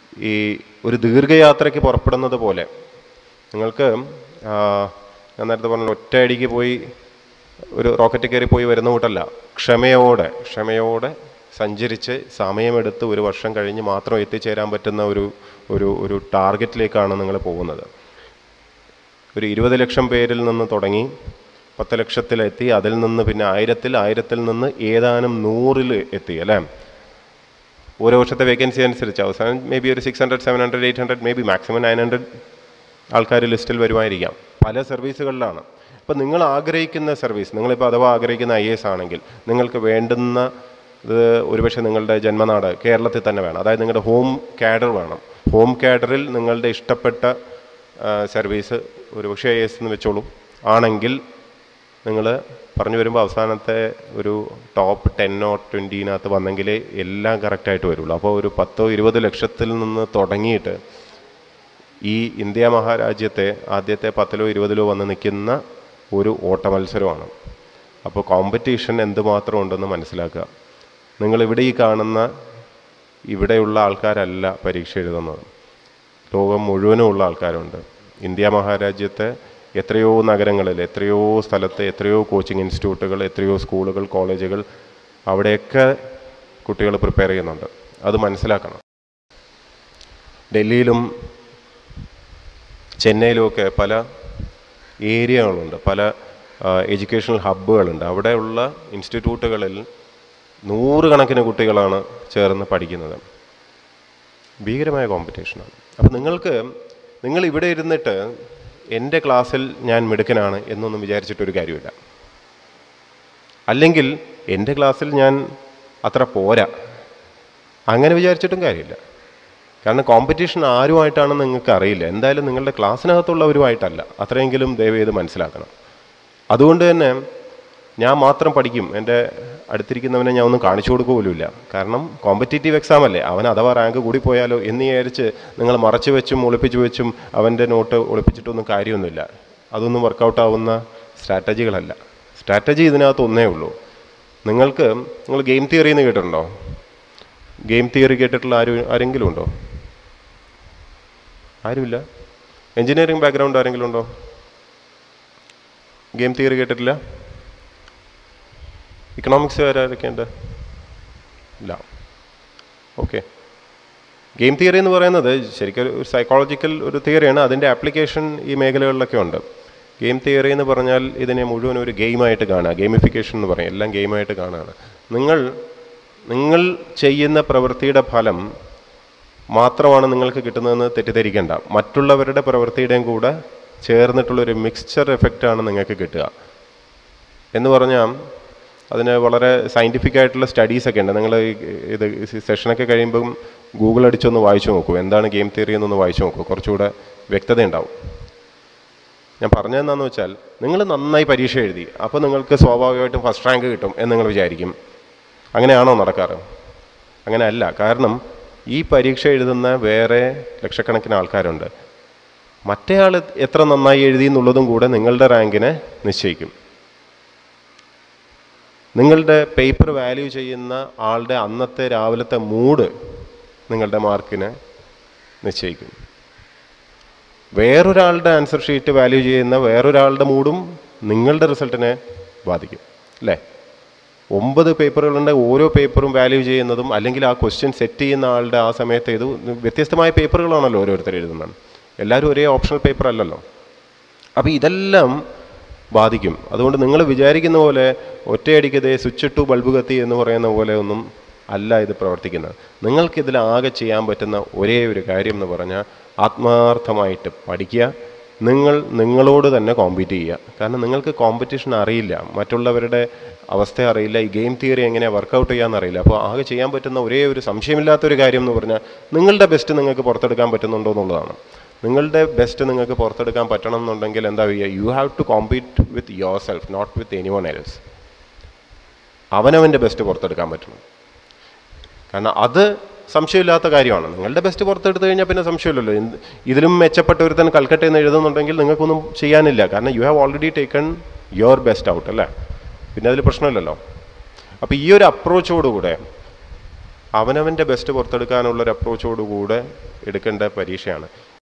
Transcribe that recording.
ഈ ഒരു ദീർഘയാത്രയ്ക്ക് പുറപ്പെടുന്നത് പോലെ നിങ്ങൾക്ക് ആ, ഞാൻ നേരത്തെ പറഞ്ഞ ഒറ്റയടിക്ക് പോയി ഒരു റോക്കറ്റ് കയറി പോയി വരുന്ന കൂട്ടല്ല ക്ഷമയോടെ ക്ഷമയോടെ സഞ്ചരിച്ച് സമയമെടുത്ത് ഒരു വർഷം കഴിഞ്ഞ് മാത്രം എത്തിച്ചേരാൻ പറ്റുന്ന ഒരു ഒരു ഒരു ടാർഗറ്റിലേക്കാണ് നിങ്ങൾ പോകുന്നത് ഒരു ഇരുപത് ലക്ഷം പേരിൽ നിന്ന് തുടങ്ങി പത്ത് ലക്ഷത്തിലെത്തി അതിൽ നിന്ന് പിന്നെ ആയിരത്തിൽ ആയിരത്തിൽ നിന്ന് ഏതാനും നൂറിൽ എത്തി അല്ലേ ഓരോ വർഷത്തെ വേക്കൻസി അനുസരിച്ച് അവസാനം മേ ബി ഒരു six hundred seven hundred eight hundred maybe maximum nine hundred ആൾക്കാർ ലിസ്റ്റിൽ വരുമായിരിക്കാം പല സർവീസുകളിലാണ് അപ്പോൾ നിങ്ങൾ ആഗ്രഹിക്കുന്ന സർവീസ് നിങ്ങളിപ്പോൾ അഥവാ ആഗ്രഹിക്കുന്ന ഐ എസ് ആണെങ്കിൽ നിങ്ങൾക്ക് വേണ്ടുന്ന ഇത് ഒരുപക്ഷെ നിങ്ങളുടെ ജന്മനാട് കേരളത്തിൽ തന്നെ വേണം അതായത് നിങ്ങളുടെ ഹോം കാഡർ വേണം ഹോം കാഡറിൽ നിങ്ങളുടെ ഇഷ്ടപ്പെട്ട ആ, സർവീസ് ഒരുപക്ഷെ ഐ എസ് എന്ന് വെച്ചോളൂ ആണെങ്കിൽ നിങ്ങൾ പറഞ്ഞു വരുമ്പോൾ അവസാനത്തെ ഒരു ടോപ്പ് ടെന്നോ ട്വൻറ്റീനകത്ത് വന്നെങ്കിലേ എല്ലാം കറക്റ്റായിട്ട് വരുള്ളൂ അപ്പോൾ ഒരു പത്തോ ഇരുപത് ലക്ഷത്തിൽ നിന്ന് തുടങ്ങിയിട്ട് ഈ ഇന്ത്യ മഹാരാജ്യത്തെ ആദ്യത്തെ പത്തിലോ ഇരുപതിലോ വന്ന് നിൽക്കുന്ന ഒരു ഓട്ട മത്സരമാണ് അപ്പോൾ കോമ്പറ്റീഷൻ എന്തുമാത്രം ഉണ്ടെന്ന് മനസ്സിലാക്കുക നിങ്ങൾ ഇവിടെ ഈ കാണുന്ന ഇവിടെയുള്ള ആൾക്കാരല്ല പരീക്ഷ എഴുതുന്നത് ലോകം മുഴുവനുമുള്ള ആൾക്കാരുണ്ട് ഇന്ത്യ മഹാരാജ്യത്തെ എത്രയോ നഗരങ്ങളിൽ എത്രയോ സ്ഥലത്ത് എത്രയോ കോച്ചിങ് ഇൻസ്റ്റിറ്റ്യൂട്ടുകൾ എത്രയോ സ്കൂളുകൾ കോളേജുകൾ അവിടെയൊക്കെ കുട്ടികൾ പ്രിപ്പയർ ചെയ്യുന്നുണ്ട് അത് മനസ്സിലാക്കണം ഡൽഹിയിലും ചെന്നൈയിലുമൊക്കെ പല ഏരിയകളുണ്ട് പല എഡ്യൂക്കേഷണൽ ഹബ്ബുകളുണ്ട് അവിടെയുള്ള ഇൻസ്റ്റിറ്റ്യൂട്ടുകളിൽ നൂറുകണക്കിന് കുട്ടികളാണ് ചേർന്ന് പഠിക്കുന്നത് ഭീകരമായ കോമ്പറ്റീഷനാണ് അപ്പം നിങ്ങൾക്ക് നിങ്ങൾ ഇവിടെ ഇരുന്നിട്ട് എൻ്റെ ക്ലാസ്സിൽ ഞാൻ മിടുക്കനാണ് എന്നൊന്നും വിചാരിച്ചിട്ടൊരു കാര്യമില്ല അല്ലെങ്കിൽ എൻ്റെ ക്ലാസ്സിൽ ഞാൻ അത്ര പോരാ അങ്ങനെ വിചാരിച്ചിട്ടും കാര്യമില്ല കാരണം കോമ്പറ്റീഷൻ ആരുമായിട്ടാണെന്ന് നിങ്ങൾക്ക് അറിയില്ല എന്തായാലും നിങ്ങളുടെ ക്ലാസ്സിനകത്തുള്ളവരുമായിട്ടല്ല അത്രയെങ്കിലും ദയവേത് മനസ്സിലാക്കണം അതുകൊണ്ട് തന്നെ ഞാൻ മാത്രം പഠിക്കും എൻ്റെ അടുത്തിരിക്കുന്നവനെ ഞാൻ ഒന്നും കാണിച്ചു കൊടുക്കുക പോലുമില്ല കാരണം കോമ്പറ്റേറ്റീവ് എക്സാം അല്ലേ അവൻ അഥവാ റാങ്ക് കൂടിപ്പോയാലോ എന്ന് വിചാരിച്ച് നിങ്ങൾ മറച്ചു വെച്ചും ഒളിപ്പിച്ചു വെച്ചും അവൻ്റെ നോട്ട് ഒളിപ്പിച്ചിട്ടൊന്നും കാര്യമൊന്നുമില്ല അതൊന്നും വർക്കൗട്ട് ആവുന്ന സ്ട്രാറ്റജികളല്ല സ്ട്രാറ്റജി ഇതിനകത്ത് ഒന്നേ ഉള്ളൂ നിങ്ങൾക്ക് നിങ്ങൾ ഗെയിം തിയറി എന്ന് കേട്ടിട്ടുണ്ടോ ഗെയിം തിയറി കേട്ടിട്ടുള്ള ആരും ആരെങ്കിലും ഉണ്ടോ ആരുമില്ല എഞ്ചിനീയറിംഗ് ബാക്ക്ഗ്രൗണ്ട് ആരെങ്കിലും ഉണ്ടോ ഗെയിം തിയറി കേട്ടിട്ടില്ല ഇക്കണോമിക്സ് ആരൊക്കെയുണ്ട് ഇല്ല ഓക്കെ ഗെയിം തിയറി എന്ന് പറയുന്നത് ശരിക്കും ഒരു സൈക്കോളജിക്കൽ ഒരു തിയറിയാണ് അതിൻ്റെ ആപ്ലിക്കേഷൻ ഈ മേഖലകളിലൊക്കെ ഉണ്ട് ഗെയിം തിയറി എന്ന് പറഞ്ഞാൽ ഇതിനെ മുഴുവൻ ഒരു ഗെയിമായിട്ട് കാണുക ഗെയിമിഫിക്കേഷൻ എന്ന് പറയും എല്ലാം ഗെയിമായിട്ട് കാണുകയാണ് നിങ്ങൾ നിങ്ങൾ ചെയ്യുന്ന പ്രവൃത്തിയുടെ ഫലം മാത്രമാണ് നിങ്ങൾക്ക് കിട്ടുന്നതെന്ന് തെറ്റിദ്ധരിക്കേണ്ട മറ്റുള്ളവരുടെ പ്രവൃത്തിയുടെയും കൂടെ ചേർന്നിട്ടുള്ളൊരു മിക്സ്ചർ എഫക്റ്റാണ് നിങ്ങൾക്ക് കിട്ടുക എന്ന് പറഞ്ഞാൽ അതിന് വളരെ സയൻറ്റിഫിക് ആയിട്ടുള്ള സ്റ്റഡീസൊക്കെ ഉണ്ട് നിങ്ങൾ ഇത് സെഷനൊക്കെ കഴിയുമ്പം ഗൂഗിൾ അടിച്ചൊന്ന് വായിച്ചു നോക്കൂ എന്താണ് ഗെയിം തിയറി എന്നൊന്ന് വായിച്ചു നോക്കൂ കുറച്ചുകൂടെ വ്യക്തത ഉണ്ടാവും ഞാൻ പറഞ്ഞതെന്താണെന്ന് വെച്ചാൽ നിങ്ങൾ നന്നായി പരീക്ഷ എഴുതി അപ്പോൾ നിങ്ങൾക്ക് സ്വാഭാവികമായിട്ടും ഫസ്റ്റ് റാങ്ക് കിട്ടും എന്ന് നിങ്ങൾ വിചാരിക്കും അങ്ങനെയാണോ നടക്കാറ് അങ്ങനെ അല്ല കാരണം ഈ പരീക്ഷ എഴുതുന്ന വേറെ ലക്ഷക്കണക്കിന് ആൾക്കാരുണ്ട് മറ്റേയാൾ എത്ര നന്നായി എഴുതി എന്നുള്ളതും കൂടെ നിങ്ങളുടെ റാങ്കിനെ നിശ്ചയിക്കും നിങ്ങളുടെ പേപ്പർ വാല്യൂ ചെയ്യുന്ന ആളുടെ അന്നത്തെ രാവിലത്തെ മൂഡ് നിങ്ങളുടെ മാർക്കിനെ നിശ്ചയിക്കും വേറൊരാളുടെ ആൻസർ ഷീറ്റ് വാല്യൂ ചെയ്യുന്ന വേറൊരാളുടെ മൂഡും നിങ്ങളുടെ റിസൾട്ടിനെ ബാധിക്കും അല്ലേ ഒമ്പത് പേപ്പറുകളുണ്ട് ഓരോ പേപ്പറും വാല്യൂ ചെയ്യുന്നതും അല്ലെങ്കിൽ ആ ക്വസ്റ്റ്യൻ സെറ്റ് ചെയ്യുന്ന ആളുടെ ആ സമയത്ത് ഇത് വ്യത്യസ്തമായ പേപ്പറുകളാണല്ലോ ഓരോരുത്തർ എഴുതുന്നത് എല്ലാവരും ഒരേ ഓപ്ഷണൽ പേപ്പർ അല്ലല്ലോ അപ്പോൾ ഇതെല്ലാം ബാധിക്കും അതുകൊണ്ട് നിങ്ങൾ വിചാരിക്കുന്ന പോലെ ഒറ്റയടിക്കതേ സ്വിച്ച് ഇട്ടു ബൾബ് കത്തി എന്ന് പറയുന്ന പോലെ ഒന്നും അല്ല ഇത് പ്രവർത്തിക്കുന്നത് നിങ്ങൾക്കിതിൽ ആകെ ചെയ്യാൻ പറ്റുന്ന ഒരേ ഒരു കാര്യം എന്ന് പറഞ്ഞാൽ ആത്മാർത്ഥമായിട്ട് പഠിക്കുക നിങ്ങൾ നിങ്ങളോട് തന്നെ കോമ്പീറ്റ് ചെയ്യുക കാരണം നിങ്ങൾക്ക് കോമ്പറ്റീഷൻ അറിയില്ല മറ്റുള്ളവരുടെ അവസ്ഥ അറിയില്ല ഈ ഗെയിം തിയറി എങ്ങനെയാണ് വർക്കൗട്ട് ചെയ്യാമെന്ന് അറിയില്ല അപ്പോൾ ആകെ ചെയ്യാൻ പറ്റുന്ന ഒരേ ഒരു സംശയമില്ലാത്തൊരു കാര്യം എന്ന് പറഞ്ഞാൽ നിങ്ങളുടെ ബെസ്റ്റ് നിങ്ങൾക്ക് പുറത്തെടുക്കാൻ പറ്റുന്നുണ്ടോ എന്നുള്ളതാണ് നിങ്ങളുടെ ബെസ്റ്റ് നിങ്ങൾക്ക് പുറത്തെടുക്കാൻ പറ്റണം എന്നുണ്ടെങ്കിൽ എന്താ ചെയ്യുക you have to compete with yourself not with anyone else അവനവൻ്റെ ബെസ്റ്റ് പുറത്തെടുക്കാൻ പറ്റണം കാരണം അത് സംശയമില്ലാത്ത കാര്യമാണ് നിങ്ങളുടെ ബെസ്റ്റ് പുറത്തെടുത്ത് കഴിഞ്ഞാൽ പിന്നെ സംശയമില്ലല്ലോ എന്ത് ഇതിലും മെച്ചപ്പെട്ട ഒരുത്തൻ കൽക്കട്ടയിൽ നിന്ന് എഴുതുന്നുണ്ടെങ്കിൽ നിങ്ങൾക്കൊന്നും ചെയ്യാനില്ല കാരണം you have already taken your best out അല്ലേ പിന്നെ അതിൽ പ്രശ്നമില്ലല്ലോ അപ്പോൾ ഈ ഒരു അപ്രോച്ചോടുകൂടെ അവനവൻ്റെ ബെസ്റ്റ് പുറത്തെടുക്കാനുള്ള ഒരു അപ്രോച്ചോടുകൂടെ എടുക്കേണ്ട പരീക്ഷയാണ്